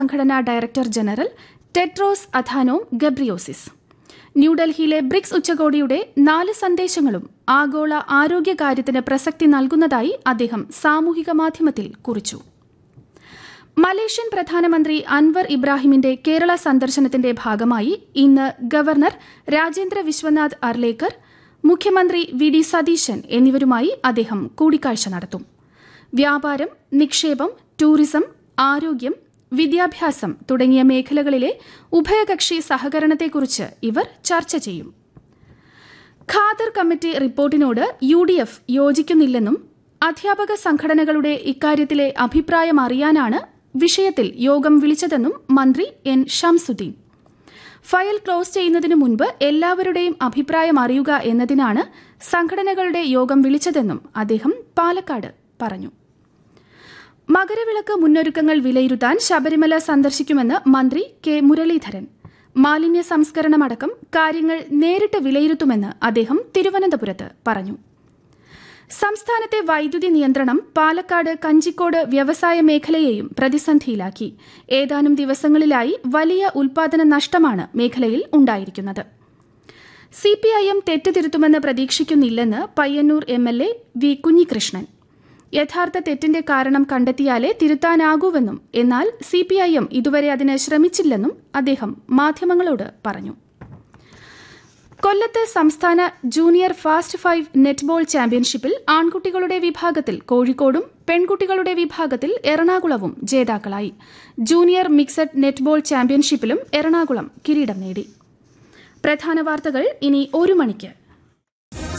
സംഘടനാ director general Tedros Adhanom Ghebreyesus ന്യൂഡൽഹിയിലെ BRICS ഉച്ചകോടിയുടെ നാല് സന്ദേശങ്ങളും ആഗോള ആരോഗ്യകാര്യത്തിന് പ്രസക്തി നൽകുന്നതായി അദ്ദേഹം സാമൂഹിക മാധ്യമത്തിൽ കുറിച്ചു മലേഷ്യൻ പ്രധാനമന്ത്രി അൻവർ ഇബ്രാഹിമിന്റെ കേരള സന്ദർശനത്തിന്റെ ഭാഗമായി ഇന്ന് ഗവർണർ രാജേന്ദ്ര വിശ്വനാഥ് അർലേക്കർ മുഖ്യമന്ത്രി വി ഡി സതീശൻ എന്നിവരുമായി അദ്ദേഹം കൂടിക്കാഴ്ച നടത്തും വ്യാപാരം നിക്ഷേപം ടൂറിസം ആരോഗ്യം വിദ്യാഭ്യാസം തുടങ്ങിയ മേഖലകളിലെ ഉഭയകക്ഷി സഹകരണത്തെക്കുറിച്ച് ഇവർ ചർച്ച ചെയ്യും ഖാദർ കമ്മിറ്റി റിപ്പോർട്ടിനോട് യു ഡി എഫ് യോജിക്കുന്നില്ലെന്നും അധ്യാപക സംഘടനകളുടെ ഇക്കാര്യത്തിലെ അഭിപ്രായം അറിയാനാണ് വിഷയത്തിൽ യോഗം വിളിച്ചതെന്നും മന്ത്രി എൻ ഷംസുദ്ദീൻ ഫയൽ ക്ലോസ് ചെയ്യുന്നതിനു മുൻപ് എല്ലാവരുടെയും അഭിപ്രായം അറിയുക എന്നതിനാണ് സംഘടനകളുടെ യോഗം വിളിച്ചതെന്നും അദ്ദേഹം പാലക്കാട് പറഞ്ഞു മകരവിളക്ക് മുന്നൊരുക്കങ്ങൾ വിലയിരുത്താൻ ശബരിമല സന്ദർശിക്കുമെന്ന് മന്ത്രി കെ മുരളീധരൻ മാലിന്യ സംസ്കരണമടക്കം കാര്യങ്ങൾ നേരിട്ട് വിലയിരുത്തുമെന്ന് അദ്ദേഹം തിരുവനന്തപുരത്ത് പറഞ്ഞു സംസ്ഥാനത്തെ വൈദ്യുതി നിയന്ത്രണം പാലക്കാട് കഞ്ചിക്കോട് വ്യവസായ മേഖലയെയും പ്രതിസന്ധിയിലാക്കി ഏതാനും ദിവസങ്ങളിലായി വലിയ ഉൽപാദന നഷ്ടമാണ് മേഖലയിൽ ഉണ്ടായിരിക്കുന്നത് സിപിഐഎം തെറ്റുതിരുത്തുമെന്ന് പ്രതീക്ഷിക്കുന്നില്ലെന്ന് Payyanur M L A V Kunhikrishnan യഥാർത്ഥ തെറ്റിന്റെ കാരണം കണ്ടെത്തിയാലേ തിരുത്താനാകൂവെന്നും എന്നാൽ സിപിഐഎം ഇതുവരെ അതിന് ശ്രമിച്ചില്ലെന്നും അദ്ദേഹം മാധ്യമങ്ങളോട് പറഞ്ഞു കൊല്ലത്ത് സംസ്ഥാന ജൂനിയർ ഫാസ്റ്റ് ഫൈവ് നെറ്റ്ബോൾ ചാമ്പ്യൻഷിപ്പിൽ ആൺകുട്ടികളുടെ വിഭാഗത്തിൽ കോഴിക്കോടും പെൺകുട്ടികളുടെ വിഭാഗത്തിൽ എറണാകുളവും ജേതാക്കളായി ജൂനിയർ മിക്സഡ് നെറ്റ്ബോൾ ചാമ്പ്യൻഷിപ്പിലും എറണാകുളം കിരീടം നേടി പ്രധാന വാർത്തകൾ ഇനി ഒരു മണിക്ക്